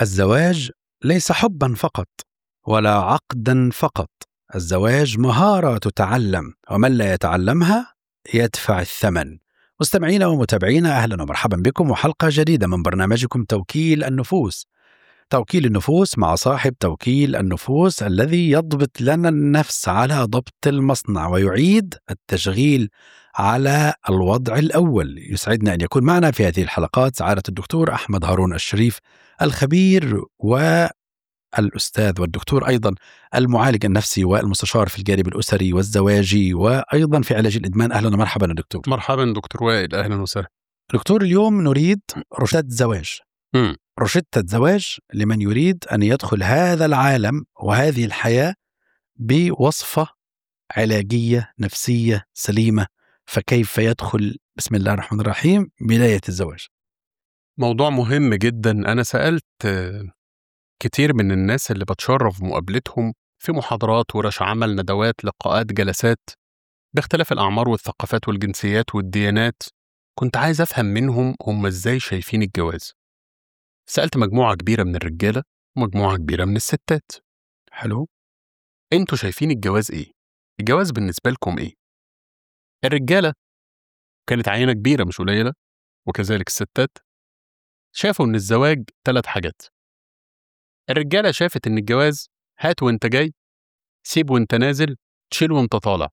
الزواج ليس حبا فقط ولا عقدا فقط الزواج مهاره تتعلم ومن لا يتعلمها يدفع الثمن مستمعينا ومتابعينا اهلا ومرحبا بكم وحلقه جديده من برنامجكم توكيل النفوس توكيل النفوس مع صاحب توكيل النفوس الذي يضبط لنا النفس على ضبط المصنع ويعيد التشغيل على الوضع الاول يسعدنا ان يكون معنا في هذه الحلقات سعاده الدكتور احمد هارون الشريف الخبير والاستاذ والدكتور ايضا المعالج النفسي والمستشار في الجانب الاسري والزواجي وايضا في علاج الادمان اهلا ومرحبا يا دكتور مرحبا دكتور وائل اهلا وسهلا دكتور اليوم نريد روشتة زواج مم. روشتة زواج لمن يريد أن يدخل هذا العالم وهذه الحياة بوصفة علاجية نفسية سليمة فكيف يدخل بسم الله الرحمن الرحيم بداية الزواج موضوع مهم جدا انا سالت آه، كتير من الناس اللي بتشرف مقابلتهم في محاضرات ورش عمل ندوات لقاءات جلسات باختلاف الاعمار والثقافات والجنسيات والديانات كنت عايز افهم منهم هم ازاي شايفين الجواز سالت مجموعه كبيره من الرجاله ومجموعه كبيره من الستات حلو انتوا شايفين الجواز ايه الجواز بالنسبه لكم ايه الرجاله كانت عينه كبيره مش قليله وكذلك الستات شافوا ان الزواج ثلاث حاجات الرجاله شافت ان الجواز هات وانت جاي سيب وانت نازل تشيل وانت طالع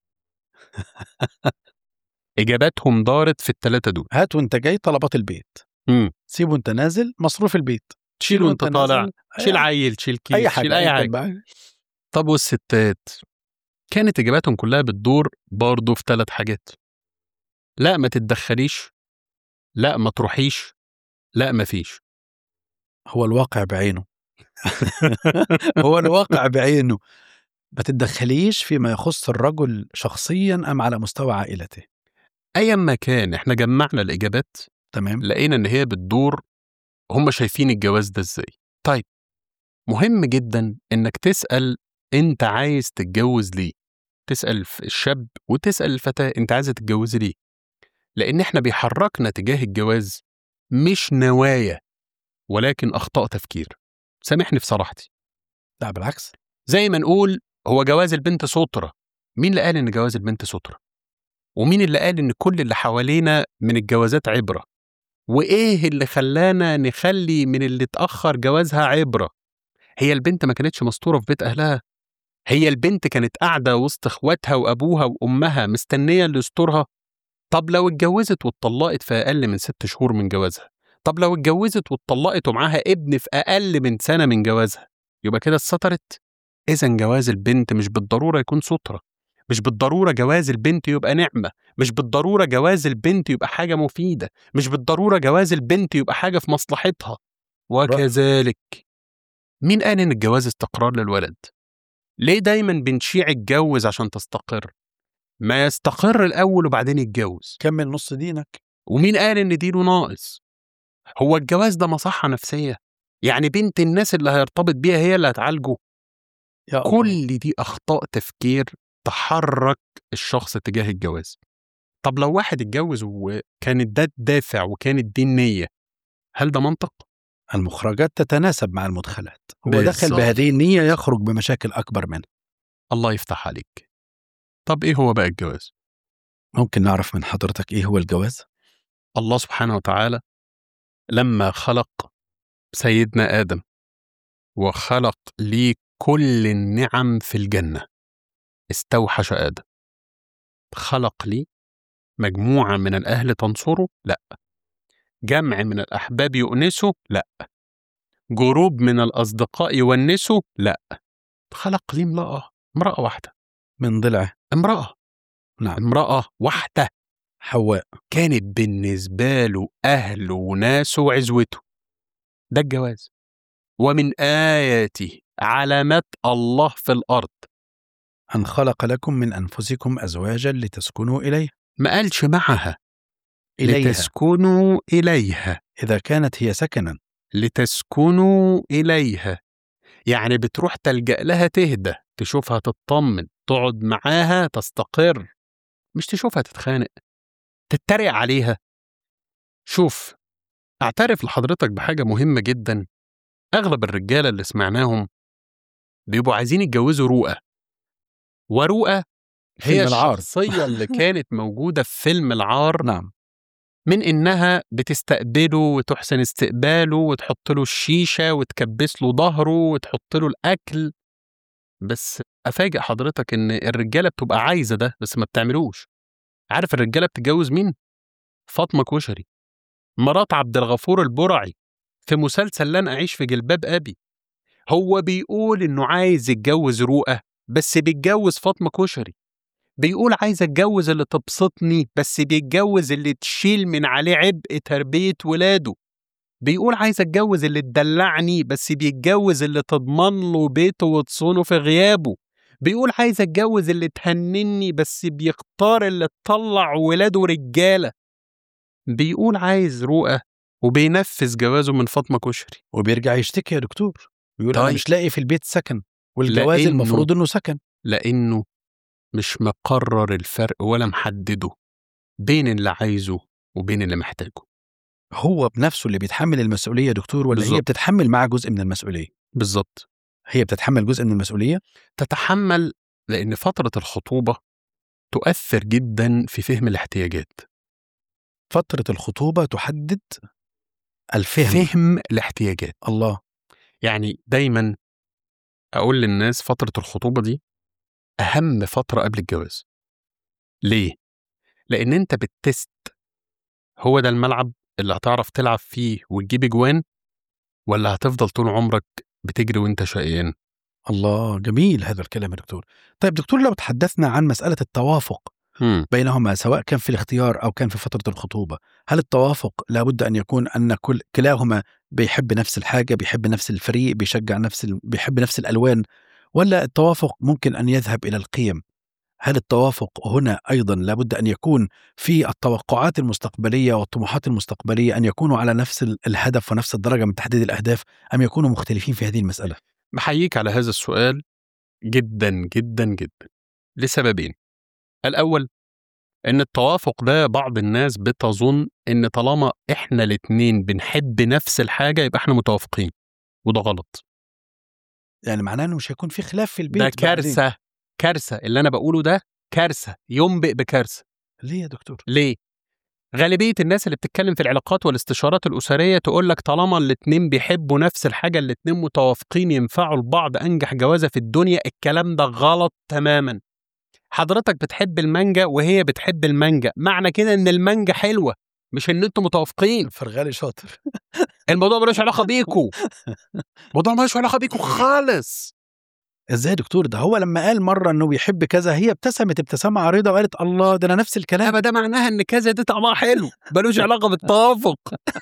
اجاباتهم دارت في الثلاثه دول هات وانت جاي طلبات البيت امم سيب وانت نازل مصروف البيت تشيل وانت طالع نازل، تشيل أي- عيل تشيل كيس اي حاجه تشيل اي أيا حاجه كان بقى. طب والستات كانت اجاباتهم كلها بتدور برضه في ثلاث حاجات لا ما تتدخليش لا ما تروحيش لا ما فيش هو الواقع بعينه هو الواقع بعينه ما تتدخليش فيما يخص الرجل شخصيا ام على مستوى عائلته ايا ما كان احنا جمعنا الاجابات تمام لقينا ان هي بتدور هم شايفين الجواز ده ازاي طيب مهم جدا انك تسال انت عايز تتجوز ليه تسال ف- الشاب وتسال الفتاه انت عايزه تتجوزي ليه لان احنا بيحركنا تجاه الجواز مش نوايا ولكن اخطاء تفكير سامحني في صراحتي لا بالعكس زي ما نقول هو جواز البنت سترة مين اللي قال ان جواز البنت سترة ومين اللي قال ان كل اللي حوالينا من الجوازات عبرة وايه اللي خلانا نخلي من اللي اتأخر جوازها عبرة هي البنت ما كانتش مستورة في بيت اهلها هي البنت كانت قاعدة وسط اخواتها وابوها وامها مستنية اللي يسترها طب لو اتجوزت واتطلقت في اقل من ست شهور من جوازها طب لو اتجوزت واتطلقت ومعاها ابن في اقل من سنة من جوازها يبقى كده اتسترت إذا جواز البنت مش بالضرورة يكون سترة مش بالضرورة جواز البنت يبقى نعمة مش بالضرورة جواز البنت يبقى حاجة مفيدة مش بالضرورة جواز البنت يبقى حاجة في مصلحتها وكذلك مين قال إن الجواز استقرار للولد؟ ليه دايما بنشيع اتجوز عشان تستقر؟ ما يستقر الأول وبعدين يتجوز كمل نص دينك ومين قال إن دينه ناقص؟ هو الجواز ده مصحة نفسية يعني بنت الناس اللي هيرتبط بيها هي اللي هتعالجه يا الله. كل دي اخطاء تفكير تحرك الشخص تجاه الجواز طب لو واحد اتجوز وكانت ده الدافع وكانت دي النيه هل ده منطق المخرجات تتناسب مع المدخلات هو دخل بالظبط. بهذه النية يخرج بمشاكل أكبر منها الله يفتح عليك طب ايه هو بقى الجواز ممكن نعرف من حضرتك إيه هو الجواز؟ الله سبحانه وتعالى لما خلق سيدنا ادم وخلق ليه كل النعم في الجنه استوحش ادم خلق لي مجموعه من الاهل تنصره لا جمع من الاحباب يؤنسه لا جروب من الاصدقاء يونسه لا خلق لي امراه امراه واحده من ضلعه امراه نعم امراه واحده حواء كانت بالنسبة له أهله وناسه وعزوته ده الجواز ومن آياته علامات الله في الأرض أن خلق لكم من أنفسكم أزواجا لتسكنوا إليه ما قالش معها إليها لتسكنوا إليها إذا كانت هي سكنا لتسكنوا إليها يعني بتروح تلجأ لها تهدى تشوفها تطمن تقعد معاها تستقر مش تشوفها تتخانق تتريق عليها شوف أعترف لحضرتك بحاجة مهمة جدا اغلب الرجاله اللي سمعناهم بيبقوا عايزين يتجوزوا رؤى ورؤى هي فيلم العار. الشخصيه اللي كانت موجوده في فيلم العار نعم من انها بتستقبله وتحسن استقباله وتحط له الشيشه وتكبس له ظهره وتحط له الاكل بس افاجئ حضرتك ان الرجاله بتبقى عايزه ده بس ما بتعملوش عارف الرجاله بتتجوز مين فاطمه كشري مرات عبد الغفور البرعي في مسلسل لن اعيش في جلباب ابي هو بيقول انه عايز يتجوز رؤى بس بيتجوز فاطمه كشري بيقول عايز اتجوز اللي تبسطني بس بيتجوز اللي تشيل من عليه عبء تربيه ولاده بيقول عايز اتجوز اللي تدلعني بس بيتجوز اللي تضمن له بيته وتصونه في غيابه بيقول عايز اتجوز اللي تهنني بس بيختار اللي تطلع ولاده رجاله بيقول عايز رؤى وبينفذ جوازه من فاطمه كشري وبيرجع يشتكي يا دكتور بيقول انا طيب. مش لاقي في البيت سكن والجواز لأنه- المفروض انه سكن لانه مش مقرر الفرق ولا محدده بين اللي عايزه وبين اللي محتاجه هو بنفسه اللي بيتحمل المسؤوليه يا دكتور ولا هي بالظبط. بتتحمل معاه جزء من المسؤوليه بالظبط هي بتتحمل جزء من المسؤوليه تتحمل لان فتره الخطوبه تؤثر جدا في فهم الاحتياجات فتره الخطوبه تحدد الفهم فهم الاحتياجات الله يعني دايما اقول للناس فتره الخطوبه دي اهم فتره قبل الجواز ليه لان انت بتست هو ده الملعب اللي هتعرف تلعب فيه وتجيب اجوان ولا هتفضل طول عمرك بتجري وانت شقيان الله جميل هذا الكلام يا دكتور طيب دكتور لو تحدثنا عن مساله التوافق هم. بينهما سواء كان في الاختيار او كان في فتره الخطوبه هل التوافق لابد ان يكون ان كل كلاهما بيحب نفس الحاجه بيحب نفس الفريق بيشجع نفس ال... بيحب نفس الالوان ولا التوافق ممكن ان يذهب الى القيم هل التوافق هنا ايضا لابد ان يكون في التوقعات المستقبليه والطموحات المستقبليه ان يكونوا على نفس ال- الهدف ونفس الدرجه من تحديد الاهداف ام يكونوا مختلفين في هذه المساله بحييك على هذا السؤال جدا جدا جدا لسببين الأول إن التوافق ده بعض الناس بتظن إن طالما إحنا الاتنين بنحب نفس الحاجة يبقى إحنا متوافقين وده غلط يعني معناه انه مش هيكون في خلاف في البيت ده بعدين. كارثة كارثة اللي أنا بقوله ده كارثة ينبئ بكارثة ليه يا دكتور ليه؟ غالبية الناس اللي بتتكلم في العلاقات والاستشارات الأسرية تقول لك طالما الاتنين بيحبوا نفس الحاجة الاتنين متوافقين ينفعوا لبعض أنجح جوازة في الدنيا الكلام ده غلط تماما حضرتك بتحب المانجا وهي بتحب المانجا معنى كده إن المانجا حلوة مش إن أنتوا متوافقين فرغالي شاطر الموضوع ملوش علاقة بيكوا الموضوع ملوش علاقة بيكوا خالص ازاي يا دكتور ده هو لما قال مره انه بيحب كذا هي ابتسمت ابتسامه عريضه وقالت الله ده انا نفس الكلام أبدا ده معناها إن كذا دي طعمها حلو ملوش علاقة بالتوافق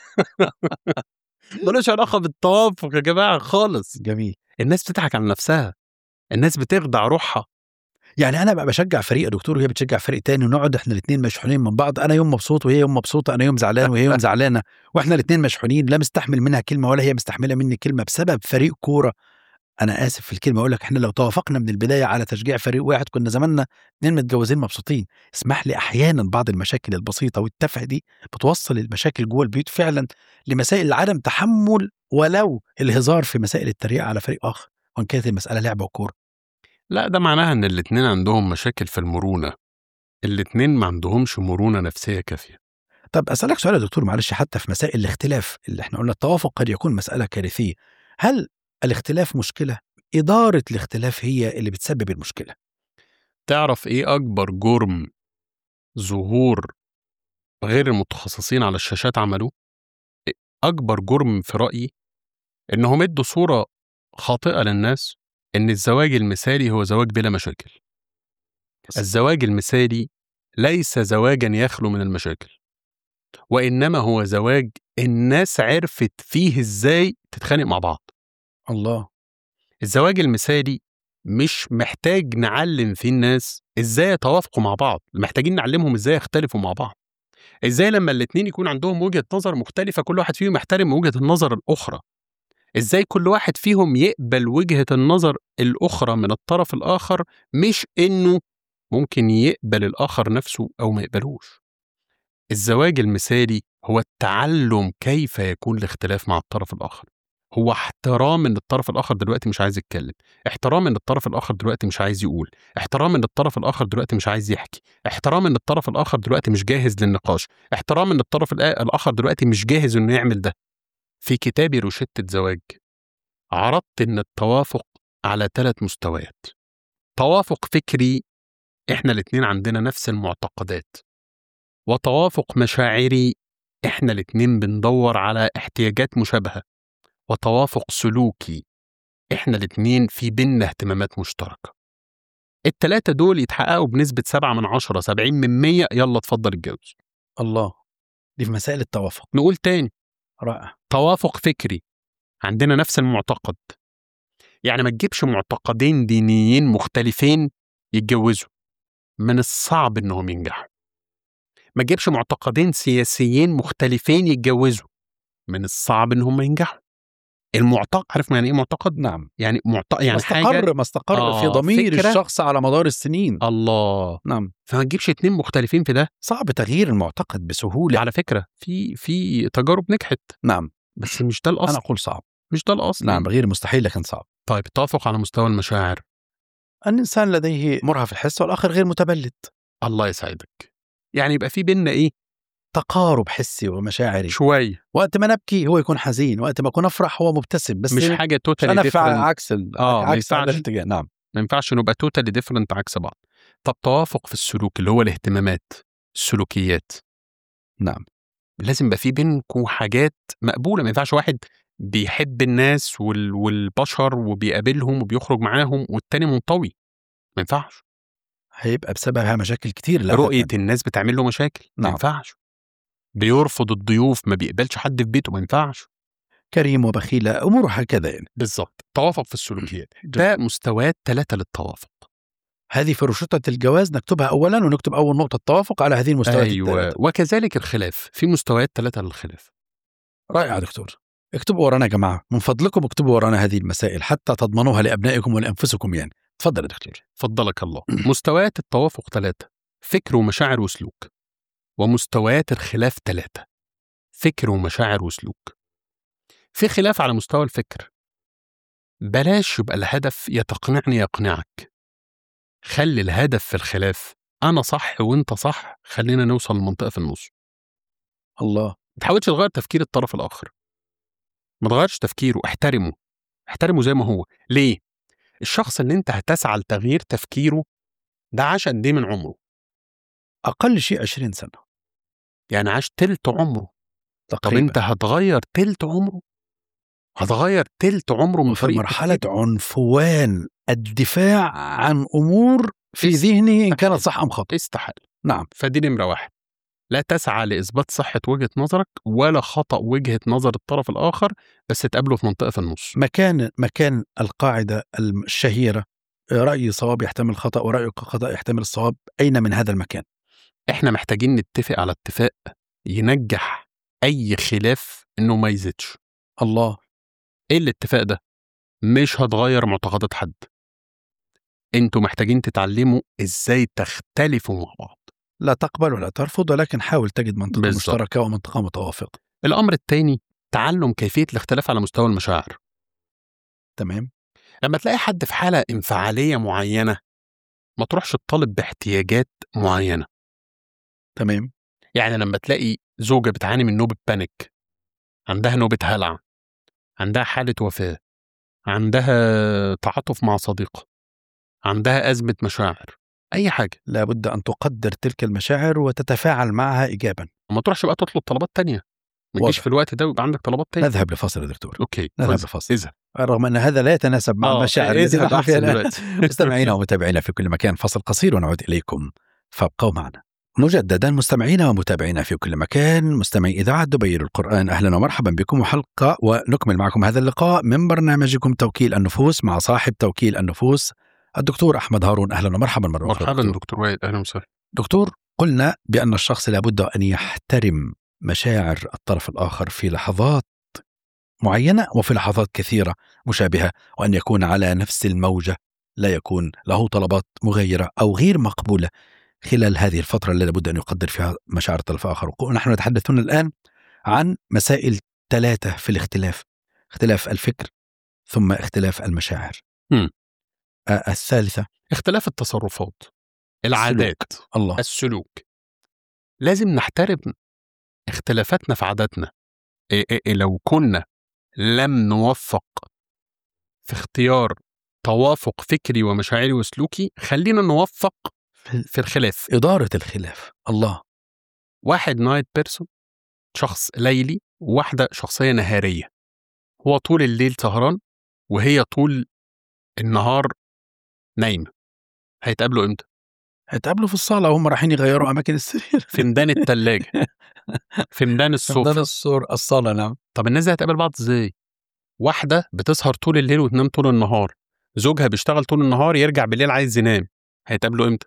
ملوش علاقة بالتوافق يا جماعة خالص جميل الناس بتضحك على نفسها الناس بتخدع روحها يعني انا بقى بشجع فريق يا دكتور وهي بتشجع فريق تاني ونقعد احنا الاثنين مشحونين من بعض انا يوم مبسوط وهي يوم مبسوطه انا يوم زعلان وهي يوم زعلانه واحنا الاثنين مشحونين لا مستحمل منها كلمه ولا هي مستحمله مني كلمه بسبب فريق كوره انا اسف في الكلمه اقول لك احنا لو توافقنا من البدايه على تشجيع فريق واحد كنا زماننا اثنين متجوزين مبسوطين اسمح لي احيانا بعض المشاكل البسيطه والتافهه دي بتوصل المشاكل جوه البيوت فعلا لمسائل عدم تحمل ولو الهزار في مسائل التريقه على فريق اخر وان كانت المساله لعبه وكوره لا ده معناها ان الاتنين عندهم مشاكل في المرونة الاتنين ما عندهمش مرونة نفسية كافية طب اسالك سؤال يا دكتور معلش حتى في مسائل الاختلاف اللي احنا قلنا التوافق قد يكون مساله كارثيه هل الاختلاف مشكله اداره الاختلاف هي اللي بتسبب المشكله تعرف ايه اكبر جرم ظهور غير المتخصصين على الشاشات عملوه اكبر جرم في رايي انهم ادوا صوره خاطئه للناس ان الزواج المثالي هو زواج بلا مشاكل الزواج المثالي ليس زواجا يخلو من المشاكل وانما هو زواج الناس عرفت فيه ازاي تتخانق مع بعض الله الزواج المثالي مش محتاج نعلم فيه الناس ازاي يتوافقوا مع بعض محتاجين نعلمهم ازاي يختلفوا مع بعض ازاي لما الاتنين يكون عندهم وجهة نظر مختلفة كل واحد فيهم يحترم وجهة النظر الأخرى ازاي كل واحد فيهم يقبل وجهة النظر الأخرى من الطرف الآخر مش إنه ممكن يقبل الآخر نفسه أو ما يقبلوش الزواج المثالي هو التعلم كيف يكون الاختلاف مع الطرف الآخر هو احترام ان الطرف الاخر دلوقتي مش عايز يتكلم احترام ان الطرف الاخر دلوقتي مش عايز يقول احترام ان الطرف الاخر دلوقتي مش عايز يحكي احترام ان الطرف الاخر دلوقتي مش جاهز للنقاش احترام ان الطرف الآ- الاخر دلوقتي مش جاهز انه يعمل ده في كتابي روشتة زواج عرضت ان التوافق على ثلاث مستويات توافق فكري احنا الاتنين عندنا نفس المعتقدات وتوافق مشاعري احنا الاتنين بندور على احتياجات مشابهة وتوافق سلوكي احنا الاتنين في بينا اهتمامات مشتركة التلاتة دول يتحققوا بنسبة 7 من 10 70 من 100 يلا اتفضل اتجوز الله دي في مسائل التوافق نقول تاني رائع توافق فكري عندنا نفس المعتقد يعني ما تجيبش معتقدين دينيين مختلفين يتجوزوا من الصعب انهم ينجحوا ما تجيبش معتقدين سياسيين مختلفين يتجوزوا من الصعب انهم ينجحوا المعتقد عارف يعني ايه معتقد نعم يعني معتقد يعني ما حاجه استقر ما استقر آه، في ضمير فكرة. الشخص على مدار السنين الله نعم فما تجيبش اتنين مختلفين في ده صعب تغيير المعتقد بسهولة على فكره في في تجارب نجحت نعم بس مش ده أنا الاصل أقول صعب مش ده الاصل نعم غير مستحيل لكن صعب طيب التوافق على مستوى المشاعر الإنسان لديه مرهف الحس والآخر غير متبلد الله يسعدك يعني يبقى في بينا ايه تقارب حسي ومشاعري شويه وقت ما نبكي هو يكون حزين وقت ما أكون أفرح هو مبتسم بس مش حاجه توتالي أنا ديفرنت عكس ال... آه، ما عكس هذا ينفعش. الاتجاه نعم ما ينفعش نبقى توتالي ديفرنت عكس بعض طب توافق في السلوك اللي هو الاهتمامات السلوكيات نعم لازم يبقى في بينكم حاجات مقبوله ما ينفعش واحد بيحب الناس وال... والبشر وبيقابلهم وبيخرج معاهم والتاني منطوي ما ينفعش هيبقى بسببها مشاكل كتير لا رؤيه الناس بتعمل له مشاكل ما نعم. ينفعش بيرفض الضيوف ما بيقبلش حد في بيته ما ينفعش كريم وبخيل أمور هكذا يعني بالظبط توافق في السلوكيات ده مستويات ثلاثه للتوافق هذه في روشتة الجواز نكتبها أولا ونكتب أول نقطة التوافق على هذه المستويات ايوه الثلاثة. وكذلك الخلاف في مستويات ثلاثه للخلاف رائع يا دكتور اكتبوا ورانا يا جماعة من فضلكم اكتبوا ورانا هذه المسائل حتى تضمنوها لأبنائكم ولأنفسكم يعني تفضل يا دكتور فضلك الله مستويات التوافق ثلاثة فكر ومشاعر وسلوك ومستويات الخلاف ثلاثة فكر ومشاعر وسلوك في خلاف على مستوى الفكر بلاش يبقى الهدف يا تقنعني يقنعك خلي الهدف في الخلاف أنا صح وأنت صح خلينا نوصل لمنطقة في النص الله ما تحاولش تغير تفكير الطرف الآخر ما تغيرش تفكيره احترمه احترمه زي ما هو ليه؟ الشخص اللي انت هتسعى لتغيير تفكيره ده عاش قد ايه من عمره أقل شيء 20 سنة يعني عاش تلت عمره طب تقريبا انت هتغير تلت عمره هتغير تلت عمره من في طريقه مرحلة تفكيره. عنفوان الدفاع عن أمور في ذهنه إن كانت صح أم خطأ استحال نعم فدي نمره واحد لا تسعى لاثبات صحه وجهه نظرك ولا خطا وجهه نظر الطرف الاخر بس تقابله في منطقه في النص مكان مكان القاعدة الشهيرة رأيي صواب يحتمل خطأ ورأيك خطأ يحتمل الصواب أين من هذا المكان احنا محتاجين نتفق على اتفاق ينجح اي خلاف انه ما يزيدش الله ايه الاتفاق ده مش هتغير معتقدات حد انتوا محتاجين تتعلموا ازاي تختلفوا مع بعض لا تقبل ولا ترفض ولكن حاول تجد منطقة بالظبط. مشتركة ومنطقة متوافقة الامر الثاني تعلم كيفيه الاختلاف على مستوى المشاعر تمام لما تلاقي حد في حاله انفعاليه معينه ما تروحش تطالب باحتياجات معينه تمام يعني لما تلاقي زوجه بتعاني من نوبه بانيك عندها نوبه هلع عندها حاله وفاه عندها تعاطف مع صديقه عندها ازمه مشاعر اي حاجه لابد أن تقدر تلك المشاعر وتتفاعل معها إيجابا وما تروحش بقى تطلب طلبات تانية ما تجيش واضح. في الوقت ده ويبقى عندك طلبات تانية نذهب لفاصل يا دكتور اوكي نذهب كويس. لفاصل اذهب رغم أن هذا لا يتناسب مع آه، المشاعر التي اذهب نحن فيها احسن الآن. دلوقتي مستمعينا ومتابعينا في كل مكان فصل قصير ونعود إليكم فابقوا معنا مجددا مستمعينا ومتابعينا في كل مكان مستمعي إذاعة دبي القرآن أهلا ومرحبا بكم وحلقة ونكمل معكم هذا اللقاء من برنامجكم توكيل النفوس مع صاحب توكيل النفوس الدكتور أحمد هارون أهلا ومرحبا مرة أخرى مرحبا دكتور. دكتور وائل اهلا وسهلا دكتور قلنا بأن الشخص لابد أن يحترم مشاعر الطرف الآخر في لحظات معينة وفي لحظات كثيرة مشابهة وأن يكون على نفس الموجة لا يكون له طلبات مغيرة أو غير مقبولة خلال هذه الفترة التي لابد أن يقدر فيها مشاعر الطرف الآخر ونحن نتحدث هنا الآن عن مسائل ثلاثة في الاختلاف اختلاف الفكر ثم اختلاف المشاعر مم. آه، الثالثة اختلاف التصرفات العادات الله السلوك لازم نحترم اختلافاتنا في عاداتنا إيه إيه إيه لو كنا لم نوفق في اختيار توافق فكري ومشاعري وسلوكي خلينا نوفق في الخلاف إدارة الخلاف الله واحد نايت بيرسون شخص ليلي وواحدة شخصية نهارية هو طول الليل سهران وهي طول النهار نايمة هيتقابلوا امتى؟ هيتقابلوا في الصالة وهم رايحين يغيروا أماكن السرير في ميدان التلاجة في ميدان السفرة ده الصور الصالة نعم طب الناس دي هتقابل بعض ازاي؟ واحدة بتسهر طول الليل وتنام طول النهار زوجها بيشتغل طول النهار يرجع بالليل عايز ينام هيتقابلوا امتى؟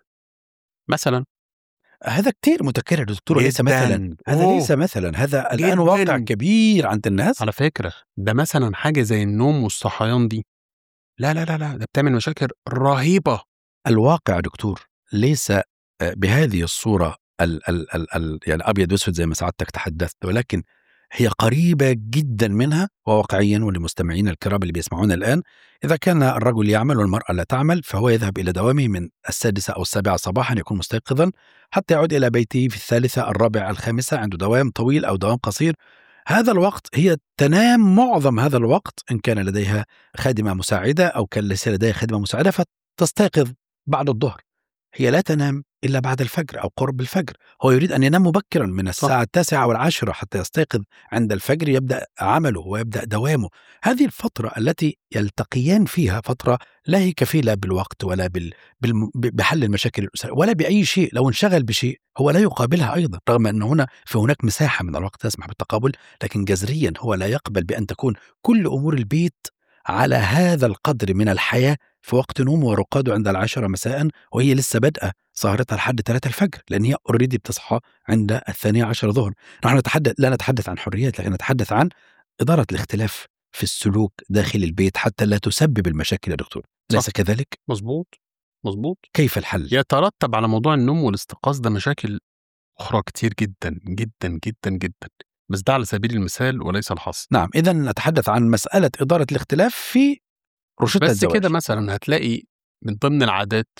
مثلا هذا كتير متكرر دكتور ليس جداً. مثلا هذا أوه. ليس مثلا هذا الآن جداً. واقع كبير عند الناس على فكرة ده مثلا حاجة زي النوم والصحيان دي لا لا لا لا ده بتعمل مشاكل رهيبة الواقع دكتور ليس آه، بهذه الصورة ال ال ال ال يعني أبيض وأسود زي ما سعادتك تحدثت ولكن هي قريبة جدا منها وواقعيا ولمستمعينا الكرام اللي بيسمعونا الآن إذا كان الرجل يعمل والمرأة لا تعمل فهو يذهب إلى دوامه من السادسة أو السابعة صباحا يكون مستيقظا حتى يعود إلى بيته في الثالثة الرابعة الخامسة عنده دوام طويل أو دوام قصير هذا الوقت هي تنام معظم هذا الوقت إن كان لديها خادمة مساعدة أو كان ليس لديها خادمة مساعدة فتستيقظ بعد الظهر هي لا تنام إلا بعد الفجر أو قرب الفجر هو يريد أن ينام مبكرا من الساعة التاسعة أو العاشرة حتى يستيقظ عند الفجر يبدأ عمله ويبدأ دوامه هذه الفترة التي يلتقيان فيها فترة لا هي كفيلة بالوقت ولا بال... بالم... بحل المشاكل الأسرية ولا بأي شيء لو انشغل بشيء هو لا يقابلها أيضا رغم أن هنا في هناك مساحة من الوقت تسمح بالتقابل لكن جذريا هو لا يقبل بأن تكون كل أمور البيت على هذا القدر من الحياة في وقت نومه ورقاده عند العاشرة مساء وهي لسه بادئة سهرتها لحد 3 الفجر لأن هي اوريدي بتصحى عند الثانية عشر ظهر نحن نتحدث لا نتحدث عن حريات لكن نتحدث عن إدارة الاختلاف في السلوك داخل البيت حتى لا تسبب المشاكل يا دكتور ليس صح. كذلك مظبوط مظبوط كيف الحل يترتب على موضوع النوم والاستيقاظ ده مشاكل أخرى كتير جدا جدا جدا جدا بس ده على سبيل المثال وليس الحصر نعم إذا نتحدث عن مسألة إدارة الاختلاف في روشتة بس الزواج كده مثلا هتلاقي من ضمن العادات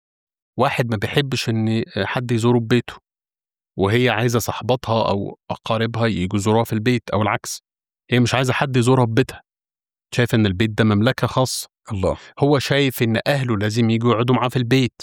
واحد ما بيحبش ان حد يزوره في بيته وهي عايزه صاحباتها او اقاربها يجوا يزوروها في البيت او العكس هي مش عايزه حد يزورها في بيتها شايف ان البيت ده مملكه خاصه الله هو شايف ان اهله لازم يجوا يقعدوا معاه في البيت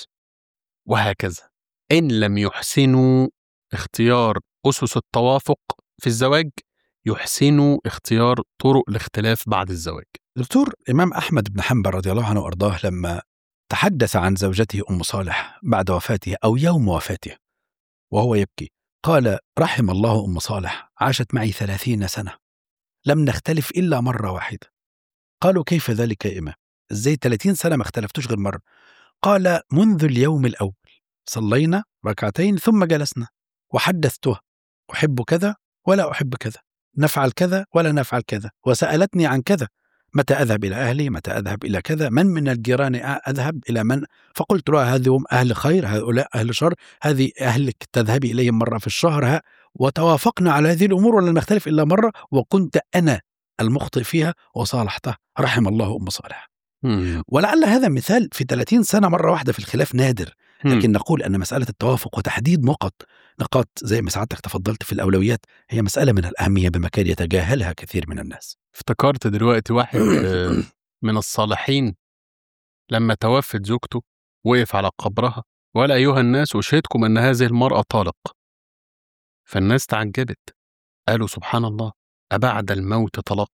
وهكذا ان لم يحسنوا اختيار اسس التوافق في الزواج يحسنوا اختيار طرق الاختلاف بعد الزواج دكتور الإمام أحمد بن حنبل رضي الله عنه وأرضاه لما تحدث عن زوجته أم صالح بعد وفاته أو يوم وفاته وهو يبكي قال رحم الله أم صالح عاشت معي ثلاثين سنة لم نختلف إلا مرة واحدة قالوا كيف ذلك يا إمام إزاي 30 سنة ما اختلفتوش غير مرة قال منذ اليوم الأول صلينا ركعتين ثم جلسنا وحدثتها أحب كذا ولا أحب كذا نفعل كذا ولا نفعل كذا وسألتني عن كذا متى أذهب إلى أهلي متى أذهب إلى كذا من من الجيران أذهب إلى من فقلت لها هذه هم أهل خير هؤلاء أهل شر هذه أهلك تذهبي إليهم مرة في الشهر ها وتوافقنا على هذه الأمور ولم نختلف إلا مرة وكنت أنا المخطئ فيها وصالحته رحم الله أم صالح ولعل هذا مثال في 30 سنة مرة واحدة في الخلاف نادر لكن نقول أن مسألة التوافق وتحديد نقط نقاط زي ما سعادتك تفضلت في الأولويات هي مسألة من الأهمية بمكان يتجاهلها كثير من الناس افتكرت دلوقتي واحد آه، من الصالحين لما توفت زوجته وقف على قبرها وقال أيها الناس أشهدكم أن هذه المرأة طالق فالناس تعجبت قالوا سبحان الله أبعد الموت طلاق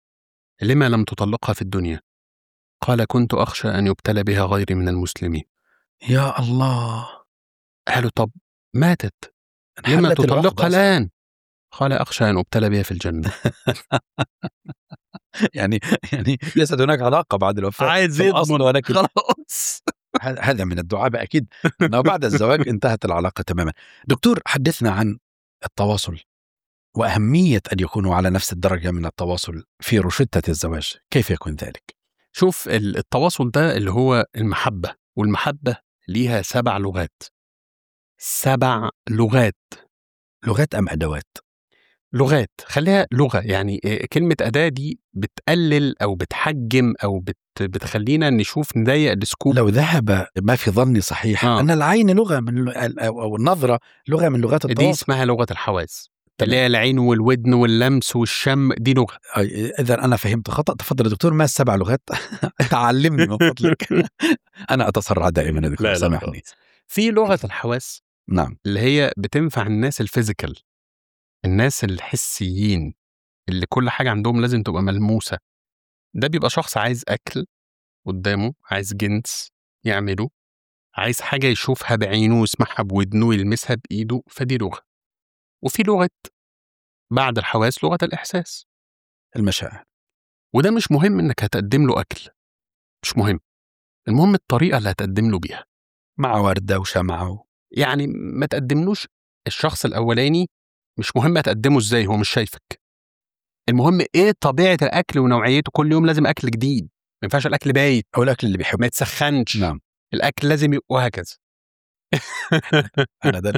لما لم تطلقها في الدنيا قال كنت أخشى أن يبتلى بها غيري من المسلمين يا الله قالوا طب ماتت لما انحلت العقدة تطلقها أصلاً. الآن قال أخشى أن أبتلى بها في الجنة يعني يعني ليست هناك علاقة بعد الوفاة عايز في الأصل يضمن ولكن خلاص ه- هذا من الدعابة أكيد أنه بعد الزواج انتهت العلاقة تماما دكتور حدثنا عن التواصل وأهمية أن يكونوا على نفس الدرجة من التواصل في روشتة الزواج كيف يكون ذلك؟ شوف ال- التواصل ده اللي هو المحبة والمحبة ليها سبع لغات سبع لغات لغات أم أدوات؟ لغات خليها لغه يعني آه، كلمه اداه دي بتقلل او بتحجم او بت بتخلينا نشوف نضيق السكوب لو ذهب ما في ظني صحيح آه. ان العين لغه من او أو النظره لغه من لغات دي التواصل اسمها لغه الحواس تمام. اللي هي العين والودن واللمس والشم دي لغه اذا انا فهمت خطا تفضل يا دكتور ما السبع لغات تعلمني من فضلك انا اتسرع دائما يا دكتور سامحني خلاص. في لغه الحواس نعم اللي هي بتنفع الناس الفيزيكال الناس الحسيين اللي كل حاجة عندهم لازم تبقى ملموسة ده بيبقى شخص عايز أكل قدامه عايز جنس يعمله عايز حاجة يشوفها بعينه ويسمعها بودنه ويلمسها بإيده فدي لغة وفي لغة بعد الحواس لغة الإحساس المشاعر وده مش مهم إنك هتقدم له أكل مش مهم المهم الطريقة اللي هتقدم له بيها مع ورده وشمعه يعني ما تقدملوش الشخص الاولاني مش مهم تقدمه ازاي هو مش شايفك المهم ايه طبيعه الاكل ونوعيته كل يوم لازم اكل جديد ما ينفعش الاكل بايت او الاكل اللي بيحبه ما يتسخنش نعم الاكل لازم يبقى وهكذا انا ده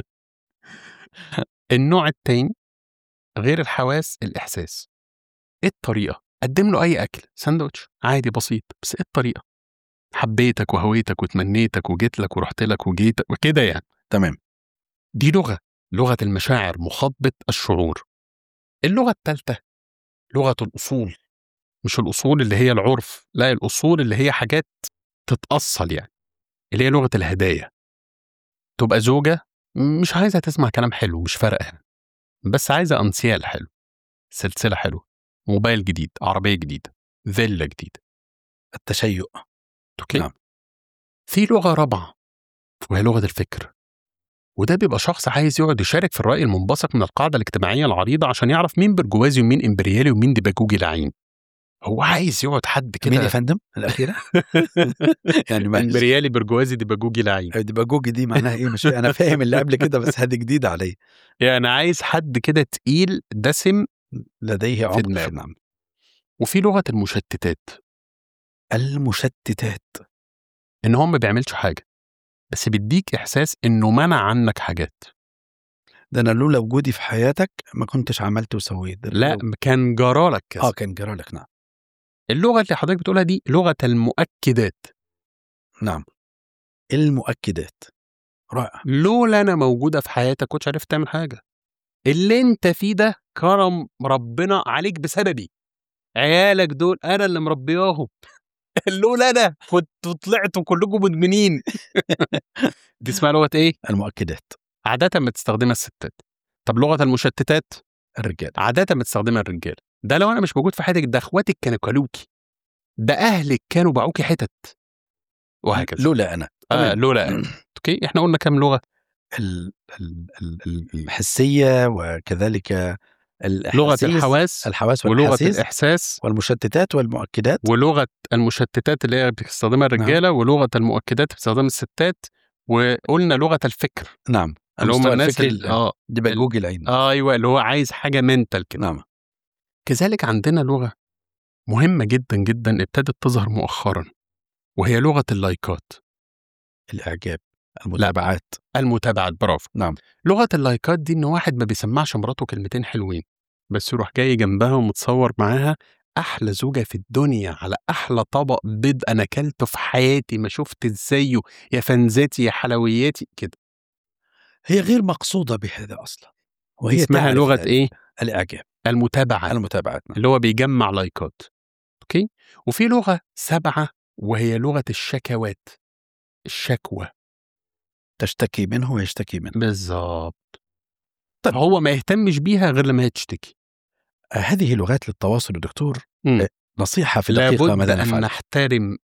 النوع التاني غير الحواس الاحساس ايه الطريقه قدم له اي اكل ساندوتش عادي بسيط بس ايه الطريقه حبيتك وهويتك وتمنيتك وجيت لك ورحت لك وجيت وكده يعني تمام دي لغة لغة المشاعر مخاطبة الشعور اللغة الثالثة لغة الأصول مش الأصول اللي هي العرف لا الأصول اللي هي حاجات تتأصل يعني اللي هي لغة الهدايا تبقى زوجة مش عايزة تسمع كلام حلو مش فارقة يعني. بس عايزة أنسيال حلو سلسلة حلوة موبايل جديد عربية جديدة فيلا جديدة التشيؤ اوكي نعم. في لغه رابعه وهي لغه الفكر وده بيبقى شخص عايز يقعد يشارك في الراي المنبثق من القاعده الاجتماعيه العريضه عشان يعرف مين برجوازي ومين امبريالي ومين ديباجوجي لعين هو عايز يقعد حد مين يا كده فندم الاخيره يعني ما امبريالي برجوازي ديباجوجي لعين تبقى جوجي دي معناها ايه مش فاهم. انا فاهم اللي قبل كده بس هذه جديده علي يعني عايز حد كده تقيل دسم لديه عمق في دماغه. النعم وفي لغه المشتتات المشتتات ان هو ما بيعملش حاجه بس بيديك احساس انه منع عنك حاجات ده انا لولا وجودي في حياتك ما كنتش عملت وسويت ده لا لو- كان جرالك كذا اه كان جرالك نعم اللغه اللي حضرتك بتقولها دي لغه المؤكدات نعم المؤكدات رائع لولا انا موجوده في حياتك كنتش عرفت تعمل حاجه اللي انت فيه ده كرم ربنا عليك بسببي عيالك دول انا اللي مربياهم لولا انا كنت طلعتوا كلكم مدمنين دي اسمها لغه ايه المؤكدات عاده بتستخدمها الستات طب لغه المشتتات الرجال عاده بتستخدمها الرجال ده لو انا مش موجود في حياتك ده اخواتك كانوا كلوكي ده اهلك كانوا باعوكي حتت وهكذا لولا انا آه تمام. لولا أنا. اوكي احنا قلنا كام لغه ال- ال- ال- ال- الحسيه وكذلك لغه الأحاسيس- الحواس الحواس ولغه والأحاسيس الاحساس والمشتتات والمؤكدات ولغه المشتتات اللي هي بتستخدمها الرجاله ولغه المؤكدات بتستخدمها الستات وقلنا لغه الفكر نعم اللي هم المستوى الناس الفكري اللي اه دي بقى جوجل العين آه، ايوه اللي هو عايز حاجه منتال كده نعم كذلك عندنا لغه مهمه جدا جدا ابتدت تظهر مؤخرا وهي لغه اللايكات الاعجاب المتابعات المتابعات برافو نعم لغه اللايكات دي ان واحد ما بيسمعش مراته كلمتين حلوين بس يروح جاي جنبها ومتصور معاها احلى زوجه في الدنيا على احلى طبق بيض انا اكلته في حياتي ما شفت زيه يا فنزاتي يا حلوياتي كده هي غير مقصوده بهذا اصلا دي اسمها تعرف لغه ذلك. ايه الاعجاب المتابعه المتابعات نعم. اللي هو بيجمع لايكات اوكي وفي لغه سبعه وهي لغه الشكوات الشكوى تشتكي منه ويشتكي منه بالظبط طيب. هو ما يهتمش بيها غير لما هي تشتكي آه، هذه لغات للتواصل يا دكتور مم. آه، نصيحه في دقيقه لابد ماذا ان نفعل نحترم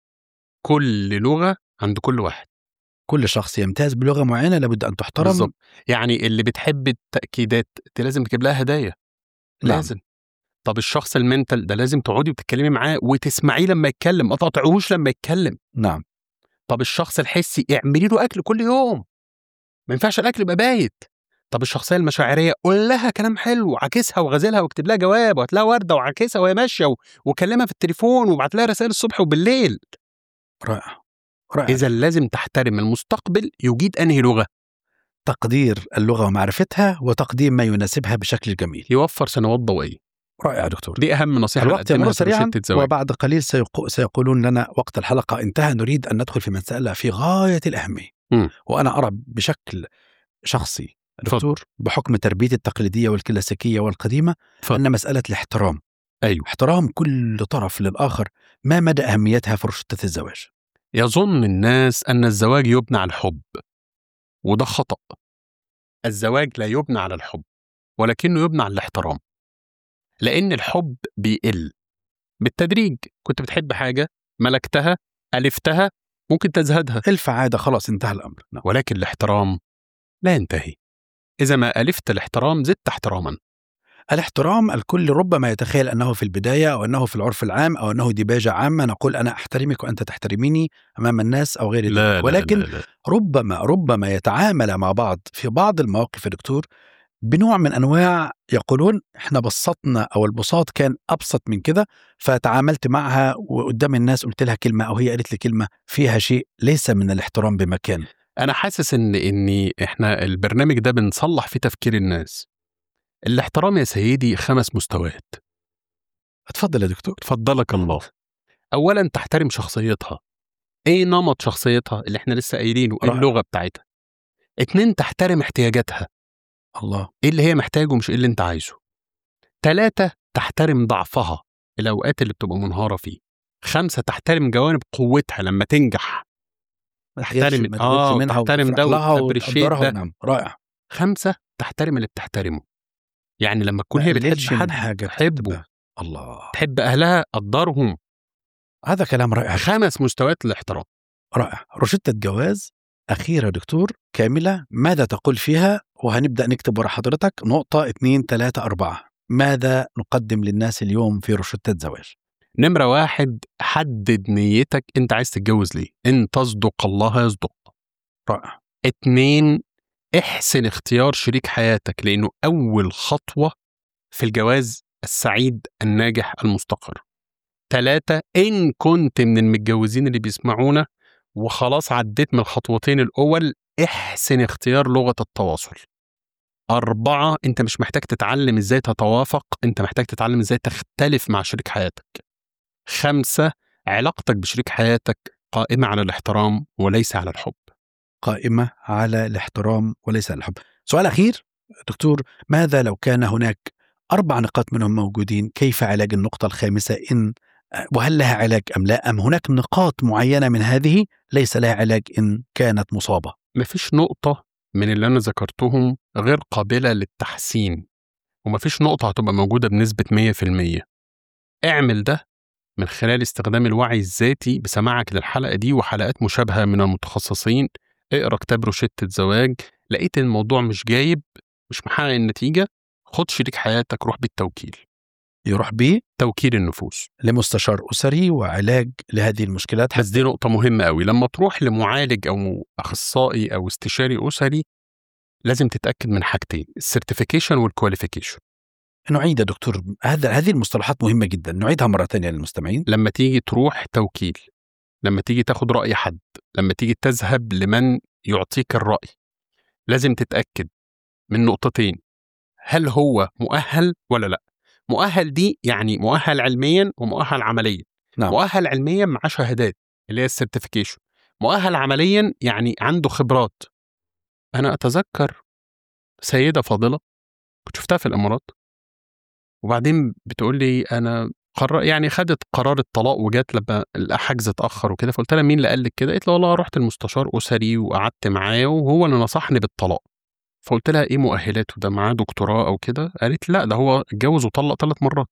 كل لغه عند كل واحد كل شخص يمتاز بلغه معينه لابد ان تحترم بالظبط يعني اللي بتحب التاكيدات انت لازم تجيب لها هدايا نعم. لازم طب الشخص المنتل ده لازم تقعدي وتتكلمي معاه وتسمعيه لما يتكلم ما تقطعوش لما يتكلم نعم طب الشخص الحسي اعملي له اكل كل يوم ما ينفعش الاكل يبقى بايت طب الشخصيه المشاعريه قول لها كلام حلو عاكسها وغازلها واكتب لها جواب وهات لها ورده وعاكسها وهي ماشيه و- وكلمها في التليفون وابعت لها رسائل الصبح وبالليل رائع رائع اذا لازم تحترم المستقبل يجيد انهي لغه تقدير اللغة ومعرفتها وتقديم ما يناسبها بشكل جميل يوفر سنوات ضوئية رائع دكتور دي أهم نصيحة الوقت نقدمها يمر في سريعا روشتة زواج وبعد قليل سيقو سيقولون لنا وقت الحلقة انتهى نريد أن ندخل في مسألة في غاية الأهمية مم. وأنا أرى بشكل شخصي تفضل. دكتور بحكم تربيتي التقليدية والكلاسيكية والقديمة تفضل. أن مسألة الاحترام أيوه احترام كل طرف للآخر ما مدى أهميتها في رشدة الزواج يظن الناس أن الزواج يبنى على الحب وده خطأ الزواج لا يبنى على الحب ولكنه يبنى على الاحترام لأن الحب بيقل بالتدريج كنت بتحب حاجة ملكتها ألفتها ممكن تزهدها الف عادة خلاص انتهى الأمر نعم. ولكن الاحترام لا ينتهي إذا ما ألفت الاحترام زدت احتراما الاحترام الكل ربما يتخيل أنه في البداية أو أنه في العرف العام أو أنه ديباجة عامة نقول أنا أحترمك وأنت تحترميني أمام الناس أو غير لا, ذلك لا ولكن لا, لا. ربما ربما يتعامل مع بعض في بعض المواقف يا دكتور بنوع من انواع يقولون احنا بسطنا او البساط كان ابسط من كده فتعاملت معها وقدام الناس قلت لها كلمه او هي قالت لي كلمه فيها شيء ليس من الاحترام بمكان أنا حاسس إن إني إحنا البرنامج ده بنصلح فيه تفكير الناس الاحترام يا سيدي خمس مستويات اتفضل يا دكتور فضلك الله اولا تحترم شخصيتها ايه نمط شخصيتها اللي احنا لسه قايلينه ايه رائع. اللغه بتاعتها اتنين تحترم احتياجاتها الله ايه اللي هي محتاجه مش ايه اللي انت عايزه تلاتة تحترم ضعفها الاوقات اللي بتبقى منهاره فيه خمسة تحترم جوانب قوتها لما تنجح ما تحترم- تحترم منها آه، منها تحترم وتفرح ده لها وتابريشيت وتقدرها ده. نعم رائع خمسة تحترم اللي بتحترمه يعني لما تكون ما هي قللش بتحب من حد حاجه تحبه بتحبها. الله تحب اهلها قدرهم هذا كلام رائع خمس مستويات الاحترام رائع روشتة جواز أخيرة دكتور كاملة ماذا تقول فيها وهنبدأ نكتب ورا حضرتك نقطة اثنين ثلاثة أربعة ماذا نقدم للناس اليوم في روشتة زواج نمرة واحد حدد نيتك انت عايز تتجوز ليه ان تصدق الله يصدق رائع اتنين احسن اختيار شريك حياتك لانه اول خطوة في الجواز السعيد الناجح المستقر تلاتة ان كنت من المتجوزين اللي بيسمعونا وخلاص عديت من الخطوتين الاول احسن اختيار لغة التواصل أربعة أنت مش محتاج تتعلم إزاي تتوافق أنت محتاج تتعلم إزاي تختلف مع شريك حياتك خمسة علاقتك بشريك حياتك قائمة على الاحترام وليس على الحب قائمة على الاحترام وليس على الحب سؤال أخير دكتور ماذا لو كان هناك أربع نقاط منهم موجودين كيف علاج النقطة الخامسة إن وهل لها علاج أم لا أم هناك نقاط معينة من هذه ليس لها علاج إن كانت مصابة مفيش نقطة من اللي أنا ذكرتهم غير قابلة للتحسين ومفيش نقطة هتبقى موجودة بنسبة 100% اعمل ده من خلال استخدام الوعي الذاتي بسماعك للحلقة دي وحلقات مشابهة من المتخصصين اقرا كتاب روشتة زواج لقيت الموضوع مش جايب مش محقق النتيجة خد شريك حياتك روح بالتوكيل يروح به توكيل النفوس لمستشار أسري وعلاج لهذه المشكلات بس دي نقطة مهمة قوي لما تروح لمعالج أو أخصائي أو استشاري أسري لازم تتأكد من حاجتين السيرتيفيكيشن والكواليفيكيشن نعيد يا دكتور هذا هذه المصطلحات مهمة جدا نعيدها مرة ثانية للمستمعين لما تيجي تروح توكيل لما تيجي تاخد رأي حد لما تيجي تذهب لمن يعطيك الرأي لازم تتأكد من نقطتين هل هو مؤهل ولا لا مؤهل دي يعني مؤهل علميا ومؤهل عمليا نعم. مؤهل علميا معاه شهادات اللي هي السيرتيفيكيشن مؤهل عمليا يعني عنده خبرات انا اتذكر سيده فاضله كنت شفتها في الامارات وبعدين بتقول لي انا قرر يعني خدت قرار الطلاق وجات لما الحجز اتاخر وكده فقلت لها مين اللي قال لك كده؟ قالت لي والله رحت المستشار اسري وقعدت معاه وهو اللي نصحني بالطلاق. فقلت لها ايه مؤهلاته ده معاه دكتوراه او كده؟ قالت لا ده هو اتجوز وطلق ثلاث مرات.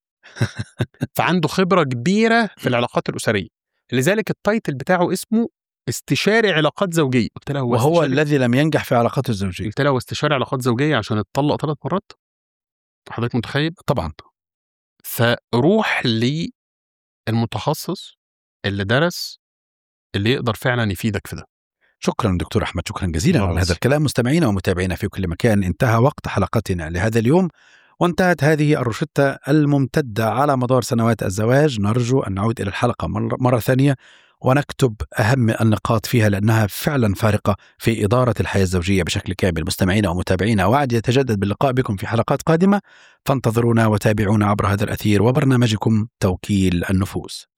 فعنده خبره كبيره في العلاقات الاسريه. لذلك التايتل بتاعه اسمه استشاري علاقات زوجيه. قلت لها هو وهو استشاري- الذي لم ينجح في علاقاته الزوجية قلت لها هو استشاري علاقات زوجيه عشان اتطلق ثلاث مرات؟ حضرتك متخيل؟ طبعا فروح للمتخصص اللي درس اللي يقدر فعلا يفيدك في ده شكرا دكتور احمد شكرا جزيلا الله على هذا يسعدك. الكلام مستمعينا ومتابعينا في كل مكان انتهى وقت حلقتنا لهذا اليوم وانتهت هذه الروشتة الممتدة على مدار سنوات الزواج نرجو أن نعود إلى الحلقة مرة, مرة ثانية ونكتب أهم النقاط فيها لأنها فعلا فارقة في إدارة الحياة الزوجية بشكل كامل مستمعينا ومتابعينا وعد يتجدد باللقاء بكم في حلقات قادمة فانتظرونا وتابعونا عبر هذا الأثير وبرنامجكم توكيل النفوس